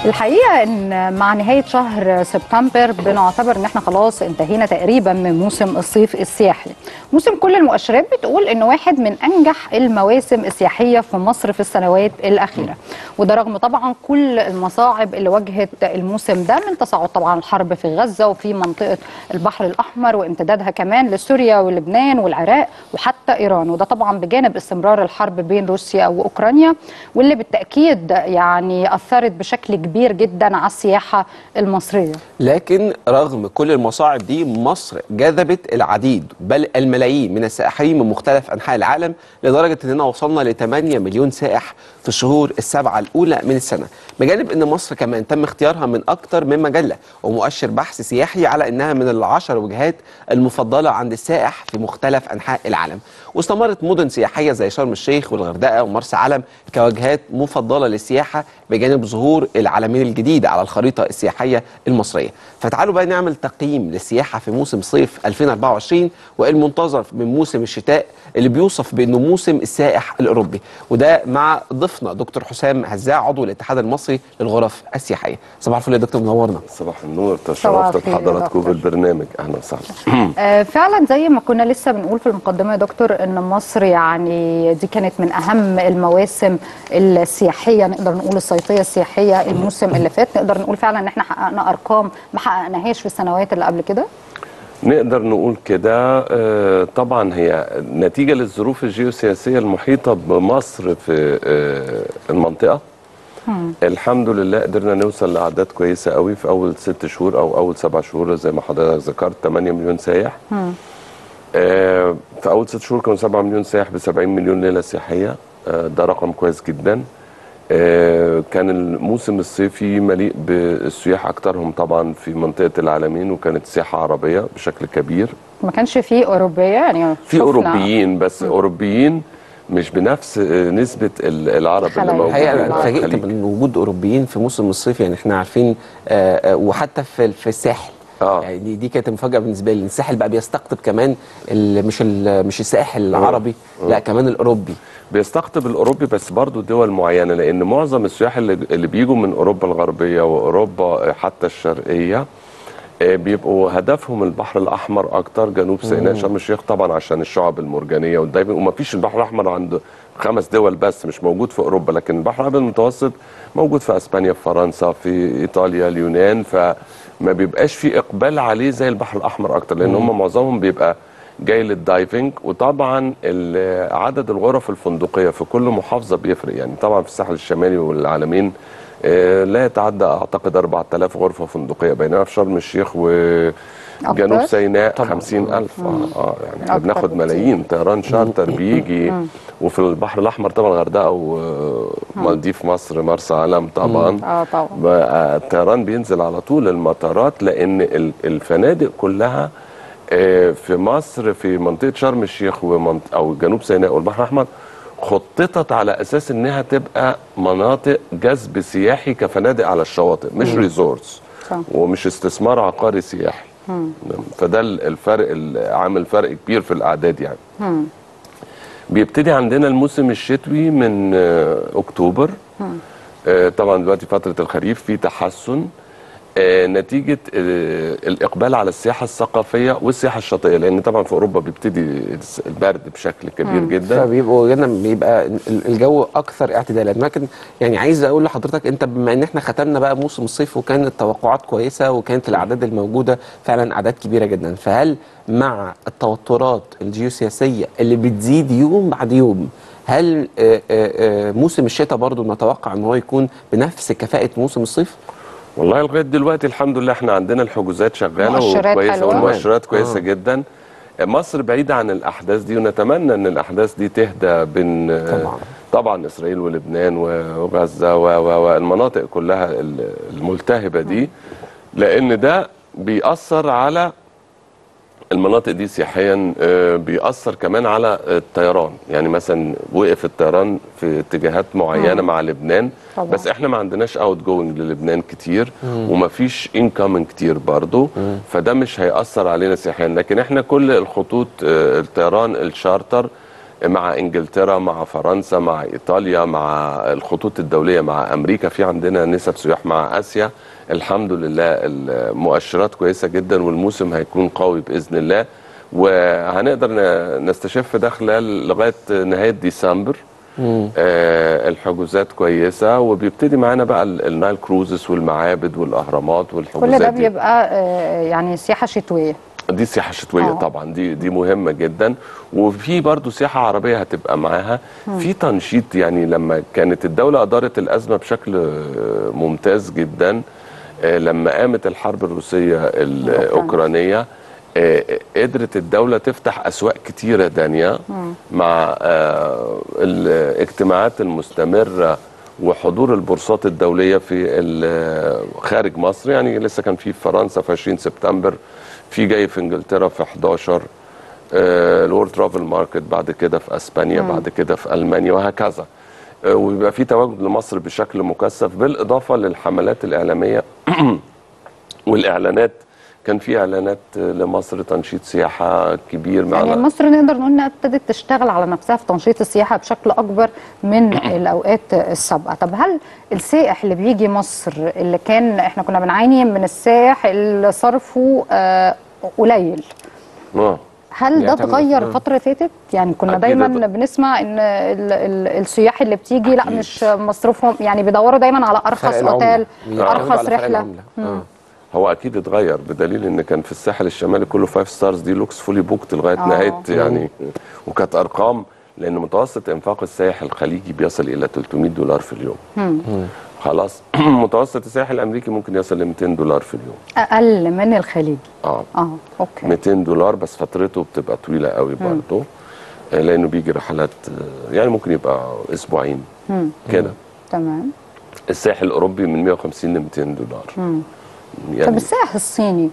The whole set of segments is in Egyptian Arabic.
الحقيقه ان مع نهايه شهر سبتمبر بنعتبر ان احنا خلاص انتهينا تقريبا من موسم الصيف السياحي موسم كل المؤشرات بتقول انه واحد من انجح المواسم السياحيه في مصر في السنوات الاخيره وده رغم طبعا كل المصاعب اللي واجهت الموسم ده من تصاعد طبعا الحرب في غزه وفي منطقه البحر الاحمر وامتدادها كمان لسوريا ولبنان والعراق وحتى ايران وده طبعا بجانب استمرار الحرب بين روسيا واوكرانيا واللي بالتاكيد يعني اثرت بشكل كبير جدا على السياحه المصريه لكن رغم كل المصاعب دي مصر جذبت العديد بل الملايين من السائحين من مختلف انحاء العالم لدرجه اننا وصلنا ل 8 مليون سائح في الشهور السبعه الاولى من السنه بجانب ان مصر كمان تم اختيارها من اكثر من مجله ومؤشر بحث سياحي على انها من العشر وجهات المفضله عند السائح في مختلف انحاء العالم واستمرت مدن سياحيه زي شرم الشيخ والغردقه ومرسى علم كوجهات مفضله للسياحه بجانب ظهور العالمين الجديده على الخريطه السياحيه المصريه فتعالوا بقى نعمل تقييم للسياحه في موسم صيف 2024 والمنتظر من موسم الشتاء اللي بيوصف بانه موسم السائح الاوروبي وده مع ضيفنا دكتور حسام هزاع عضو الاتحاد المصري للغرف السياحيه صباح الفل يا دكتور منورنا صباح النور صباح تشرفت الخير يا بحضراتكم دكتور. بالبرنامج اهلا وسهلا آه، فعلا زي ما كنا لسه بنقول في المقدمه يا دكتور ان مصر يعني دي كانت من اهم المواسم السياحيه نقدر نقول الصيفيه السياحيه الموسم اللي فات نقدر نقول فعلا ان احنا حققنا ارقام ما حققناهاش في السنوات اللي قبل كده نقدر نقول كده آه، طبعا هي نتيجه للظروف الجيوسياسيه المحيطه بمصر في آه، المنطقه الحمد لله قدرنا نوصل لاعداد كويسه قوي في اول ست شهور او اول سبع شهور زي ما حضرتك ذكرت 8 مليون سايح آه، في اول ست شهور كانوا 7 مليون سائح ب 70 مليون ليله سياحيه آه، ده رقم كويس جدا آه، كان الموسم الصيفي مليء بالسياح اكثرهم طبعا في منطقه العالمين وكانت سياحه عربيه بشكل كبير ما كانش فيه اوروبيه يعني في شفنا- اوروبيين بس اوروبيين مش بنفس آه، نسبه ال- العرب اللي خلايا. موجودين الحقيقه في انا اتفاجئت الخليج. من وجود اوروبيين في موسم الصيف يعني احنا عارفين آه، آه، وحتى في في الساحل آه. يعني دي, دي كانت مفاجاه بالنسبه لي الساحل بقى بيستقطب كمان ال- مش ال- مش الساحل العربي لا كمان الاوروبي بيستقطب الاوروبي بس برضه دول معينه لان معظم السياح اللي, اللي بيجوا من اوروبا الغربيه واوروبا حتى الشرقيه آه، بيبقوا هدفهم البحر الاحمر اكتر جنوب سيناء شرم الشيخ طبعا عشان الشعب المرجانيه ودايما وما فيش البحر الاحمر عند خمس دول بس مش موجود في اوروبا لكن البحر الابيض المتوسط موجود في اسبانيا في فرنسا في ايطاليا اليونان فما بيبقاش في اقبال عليه زي البحر الاحمر اكتر لان هم معظمهم بيبقى جاي للدايفنج وطبعا ال- عدد الغرف الفندقيه في كل محافظه بيفرق يعني طبعا في الساحل الشمالي والعالمين آه، لا يتعدى اعتقد 4000 غرفه فندقيه بينما في شرم الشيخ وجنوب أكتر؟ سيناء طبعاً. 50000 اه اه يعني احنا أكتر بناخد بكتير. ملايين طيران شارتر بيجي وفي البحر الاحمر طبعا الغردقه ومالديف مصر مرسى علم طبعا اه طبعا بقى الطيران بينزل على طول المطارات لان ال- الفنادق كلها آه، في مصر في منطقه شرم الشيخ ومنط... او جنوب سيناء والبحر الاحمر خططت على اساس انها تبقى مناطق جذب سياحي كفنادق على الشواطئ مش ريزورتس صح. ومش استثمار عقاري سياحي فده ال- الفرق ال- عامل فرق كبير في الاعداد يعني بيبتدي عندنا الموسم الشتوي من آه، اكتوبر آه، طبعا دلوقتي فتره الخريف في تحسن آه، نتيجه آه، الاقبال على السياحه الثقافيه والسياحه الشاطئيه لان طبعا في اوروبا بيبتدي البرد بشكل كبير جدا فبيبقوا هنا بيبقى ال- الجو اكثر اعتدالا لكن يعني عايز اقول لحضرتك انت بما ان احنا ختمنا بقى موسم الصيف وكان التوقعات كويسه وكانت الاعداد الموجوده فعلا اعداد كبيره جدا فهل مع التوترات الجيوسياسيه اللي بتزيد يوم بعد يوم هل آه، آه، آه، موسم الشتاء برضو نتوقع ان هو يكون بنفس كفاءه موسم الصيف؟ والله لغايه دلوقتي الحمد لله احنا عندنا الحجوزات شغاله مؤشرات وكويسه حلوة. والمؤشرات كويسه آه. جدا مصر بعيده عن الاحداث دي ونتمنى ان الاحداث دي تهدى بين طبعاً. طبعا اسرائيل ولبنان وغزه و- و- والمناطق كلها ال- الملتهبه دي لان ده بيأثر على المناطق دي سياحيا آه، بيأثر كمان على الطيران يعني مثلا وقف الطيران في اتجاهات معينه مع لبنان طبعاً. بس احنا ما عندناش اوت جوينج للبنان كتير وما فيش انكمنج كتير برضو فده مش هيأثر علينا سياحيا لكن احنا كل الخطوط آه، الطيران الشارتر مع انجلترا مع فرنسا مع ايطاليا مع الخطوط الدوليه مع امريكا في عندنا نسب سياح مع اسيا الحمد لله المؤشرات كويسه جدا والموسم هيكون قوي باذن الله وهنقدر ن- نستشف ده خلال لغايه نهايه ديسمبر آه الحجوزات كويسه وبيبتدي معانا بقى ال- النايل كروزز والمعابد والاهرامات كل والحجوزات ده دي. بيبقى آه، يعني سياحه شتويه دي سياحه شتويه آه. طبعا دي دي مهمه جدا وفي برضو سياحه عربيه هتبقى معاها في تنشيط يعني لما كانت الدوله ادارت الازمه بشكل آه، ممتاز جدا آه، لما قامت الحرب الروسيه الاوكرانيه آه، قدرت الدوله تفتح اسواق كتيره دانيه مع آه، الاجتماعات المستمره وحضور البورصات الدوليه في ال- خارج مصر يعني لسه كان في فرنسا في 20 سبتمبر في جاي في انجلترا في 11 آه، الورد ترافل ماركت بعد كده في اسبانيا بعد كده في المانيا وهكذا آه، ويبقى في تواجد لمصر بشكل مكثف بالاضافه للحملات الاعلاميه والاعلانات كان في اعلانات آه، لمصر تنشيط سياحه كبير يعني معنا مصر نقدر نقول انها ابتدت تشتغل على نفسها في تنشيط السياحه بشكل اكبر من الاوقات السابقه، طب هل السائح اللي بيجي مصر اللي كان احنا كنا بنعاني من السائح اللي صرفه آه، قليل آه. هل ده بيعتمد- اتغير آه. الفترة اللي فاتت؟ يعني كنا أكيد دايما اتغ- بنسمع ان ال ال السياح اللي بتيجي لا مش مصروفهم يعني بيدوروا دايما على ارخص فرق العملة. اوتيل بيعتمدوا على ارخص فرق رحلة العملة. آه. هو اكيد اتغير بدليل ان كان في الساحل الشمالي كله فايف ستارز دي لوكس فولي بوكت لغايه آه. نهايه يعني وكانت ارقام لان متوسط انفاق السائح الخليجي بيصل الى 300 دولار في اليوم خلاص متوسط السائح الامريكي ممكن يصل ل 200 دولار في اليوم اقل من الخليجي اه اه اوكي 200 دولار بس فترته بتبقى طويله قوي برضه آه، لانه بيجي رحلات آه، يعني ممكن يبقى اسبوعين كده تمام الساحل الاوروبي من 150 ل 200 دولار طب يعني السائح الصيني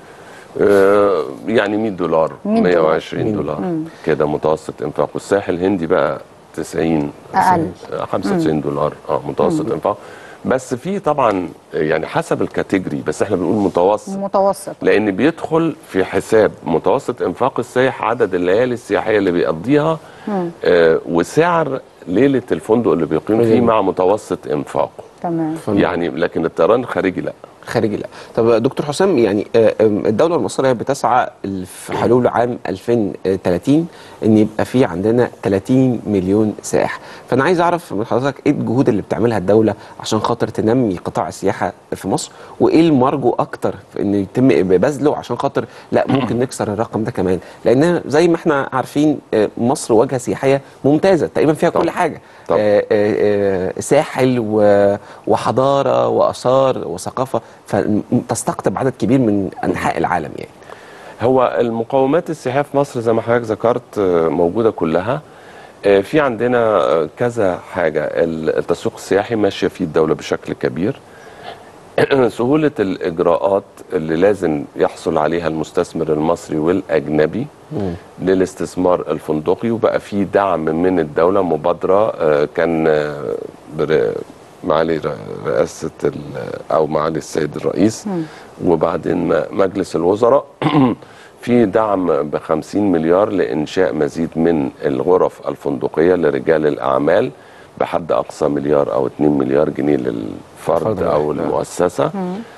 آه، يعني 100 دولار 100 دولار. 120 دولار كده متوسط انفاقه الساحل الهندي بقى 90 أقل. آه، 95 دولار اه متوسط انفاق بس في طبعا يعني حسب الكاتيجوري بس احنا بنقول متوسط متوسط لان بيدخل في حساب متوسط انفاق السائح عدد الليالي السياحيه اللي بيقضيها آه وسعر ليله الفندق اللي بيقيم فيه مع متوسط انفاقه تمام فن- يعني لكن الطيران الخارجي لا خارجي لا طب دكتور حسام يعني آه، آم، الدولة المصرية بتسعى في حلول عام 2030 ان يبقى في عندنا 30 مليون سائح فانا عايز اعرف من حضرتك ايه الجهود اللي بتعملها الدولة عشان خاطر تنمي قطاع السياحة في مصر وايه المرجو اكتر في ان يتم بذله عشان خاطر لا ممكن نكسر الرقم ده كمان لان زي ما احنا عارفين آه، مصر واجهة سياحية ممتازة تقريبا فيها كل طبعا. حاجة طبعا. آه، آه، آه، ساحل و- وحضاره واثار وثقافه فتستقطب عدد كبير من انحاء العالم يعني هو المقومات السياحيه في مصر زي ما حضرتك ذكرت آه، موجوده كلها آه، في عندنا آه، كذا حاجه ال- التسويق السياحي ماشيه فيه الدوله بشكل كبير سهوله الاجراءات اللي لازم يحصل عليها المستثمر المصري والاجنبي للاستثمار الفندقي وبقى في دعم من الدوله مبادره آه، كان آه، بر- معالي ر- رئاسه ال- او معالي السيد الرئيس وبعدين م- مجلس الوزراء في دعم ب 50 مليار لانشاء مزيد من الغرف الفندقيه لرجال الاعمال بحد اقصى مليار او 2 مليار جنيه للفرد فرد او واحد، نعم. المؤسسه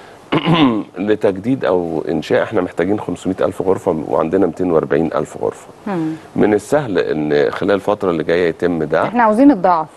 لتجديد او انشاء احنا محتاجين 500 الف غرفه وعندنا 240 الف غرفه من السهل ان خلال الفتره اللي جايه يتم ده احنا عاوزين الضعف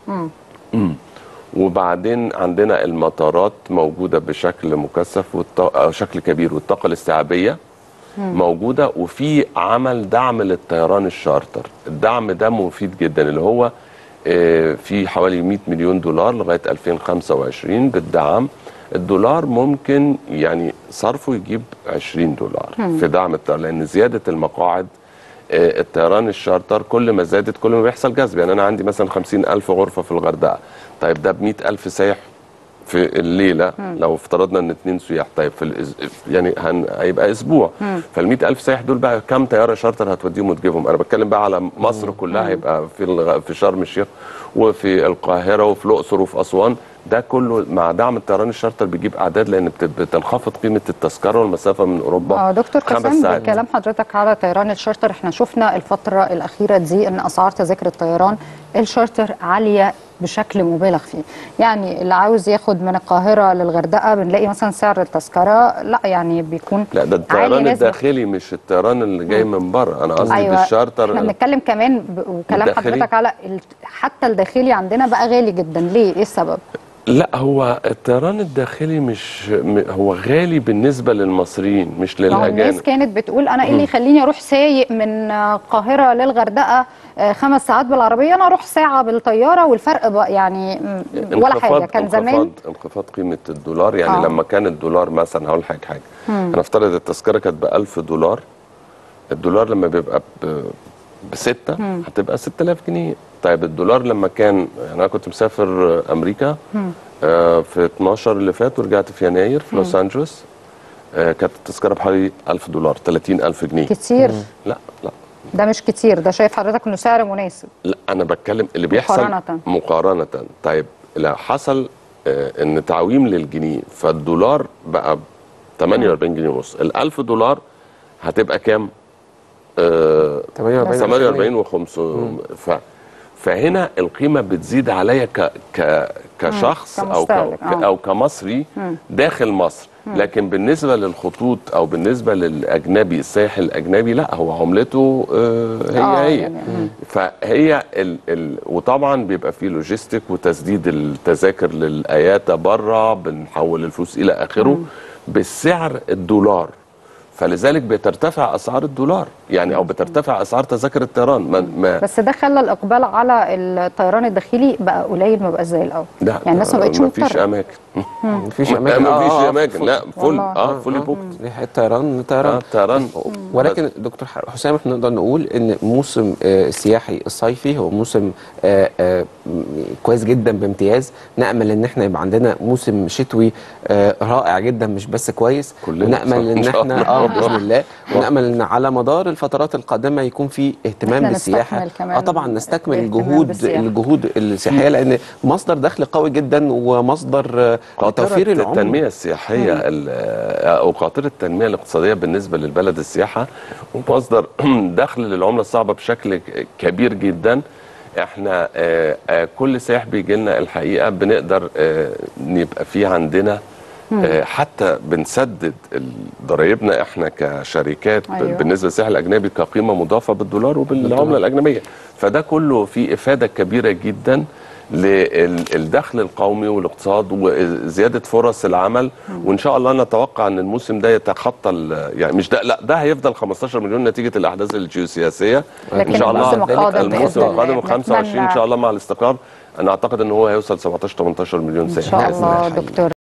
وبعدين عندنا المطارات موجوده بشكل مكثف والط... أو شكل كبير والطاقه الاستيعابيه موجوده وفي عمل دعم للطيران الشارتر الدعم ده مفيد جدا اللي هو آه، في حوالي 100 مليون دولار لغايه 2025 بالدعم الدولار ممكن يعني صرفه يجيب 20 دولار في دعم الطيران لان زياده المقاعد آه، الطيران الشارتر كل ما زادت كل ما بيحصل جذب يعني انا عندي مثلا 50 ألف غرفة في الغردقة طيب ده ب 100 ألف سايح في الليلة لو افترضنا ان اتنين سياح طيب في الأز... يعني هن... هيبقى اسبوع فال 100 ألف سايح دول بقى كام طيارة شارتر هتوديهم وتجيبهم انا بتكلم بقى على مصر كلها هيبقى في الغ... في شرم الشيخ وفي القاهرة وفي الأقصر وفي أسوان ده كله مع دعم الطيران الشارتر بيجيب اعداد لان بت- بتنخفض قيمه التذكره والمسافه من اوروبا اه دكتور خمس حسام ساعات. بكلام حضرتك على طيران الشارتر احنا شفنا الفترة الأخيرة دي إن أسعار تذاكر الطيران الشارتر عالية بشكل مبالغ فيه يعني اللي عاوز ياخد من القاهرة للغردقة بنلاقي مثلا سعر التذكرة لا يعني بيكون لا ده عالي الطيران نسبة. الداخلي مش الطيران اللي جاي من بره انا قصدي ايوه بالشارتر احنا بنتكلم كمان ب... وكلام الداخلي؟ حضرتك على ال... حتى الداخلي عندنا بقى غالي جدا ليه ايه السبب لا هو الطيران الداخلي مش م- هو غالي بالنسبه للمصريين مش ما هو الناس للاجانب كانت بتقول انا ايه اللي يخليني اروح سايق من آه، القاهره للغردقه آه، خمس ساعات بالعربيه انا اروح ساعه بالطياره والفرق بقى يعني م- ولا حاجه كان زمان انخفاض انخفاض قيمه الدولار يعني آه. آه. لما كان الدولار مثلا هقول لك حاجه هنفترض التذكره كانت ب 1000 دولار الدولار لما بيبقى ب بستة هتبقى 6000 جنيه طيب الدولار لما كان يعني انا كنت مسافر امريكا آه في 12 اللي فات ورجعت في يناير في لوس انجلوس آه كانت التذكره بحوالي 1000 دولار 30000 جنيه كتير لا لا ده مش كتير ده شايف حضرتك انه سعر مناسب لا انا بتكلم اللي بيحصل مقارنة. مقارنه طيب لو حصل آه، ان تعويم للجنيه فالدولار بقى ب 48 جنيه ونص ال 1000 دولار هتبقى كام؟ آه 48 48 و500 ف فهنا القيمه بتزيد عليا ك ك كشخص او ك كمستهلك، آه. او كمصري داخل مصر لكن بالنسبه للخطوط او بالنسبه للاجنبي السائح الاجنبي لا هو عملته آه هي آه، هي يعني، مم. فهي ال ال وطبعا بيبقى فيه لوجيستيك وتسديد التذاكر للاياتا بره بنحول الفلوس الى اخره بالسعر الدولار فلذلك بترتفع اسعار الدولار يعني او بترتفع اسعار تذاكر الطيران ما, ما بس ده خلى الاقبال على الطيران الداخلي بقى قليل ما بقاش زي الاول لا يعني الناس ما بقتش مفيش مضطره اماكن مفيش ما اماكن مفيش آه، آه، اماكن لا فل والله. اه فولي بوكت دي حته طيران طيران اه طيران ولكن دكتور حسام احنا نقدر نقول ان موسم آه، السياحي الصيفي هو موسم آه، آه، م- كويس جدا بامتياز نامل ان احنا يبقى عندنا موسم شتوي آه، رائع جدا مش بس كويس كلنا ونامل إن ان شاء احنا الله. اه باذن الله ونامل ان على مدار الفترات القادمه يكون في اهتمام إحنا بالسياحه نستكمل كمان اه طبعا نستكمل الاهتمام الجهود بالسياحة. الجهود السياحيه لان مصدر دخل قوي جدا ومصدر آه، قاطرة لتوفير العمله التنمية السياحية ال- أو قاطرة التنمية الاقتصادية بالنسبة للبلد السياحة ومصدر دخل للعملة الصعبة بشكل ك- كبير جدا احنا آه، آه، كل سائح بيجي لنا الحقيقة بنقدر آه، نبقى في عندنا آه، حتى بنسدد ال- ضرايبنا احنا كشركات ب- أيوة. بالنسبه للسائح الاجنبي كقيمه مضافه بالدولار وبالعمله الاجنبيه فده كله فيه افاده كبيره جدا للدخل القومي والاقتصاد وزياده فرص العمل وان شاء الله نتوقع ان الموسم ده يتخطى ال- يعني مش ده لا ده هيفضل 15 مليون نتيجه الاحداث الجيوسياسيه لكن ان شاء الله الموسم القادم الموسم بإذن الله القادم 25 ان نتمنى- شاء الله مع الاستقرار انا اعتقد ان هو هيوصل 17 18 مليون ان سائح شاء بإذن الله. الله دكتور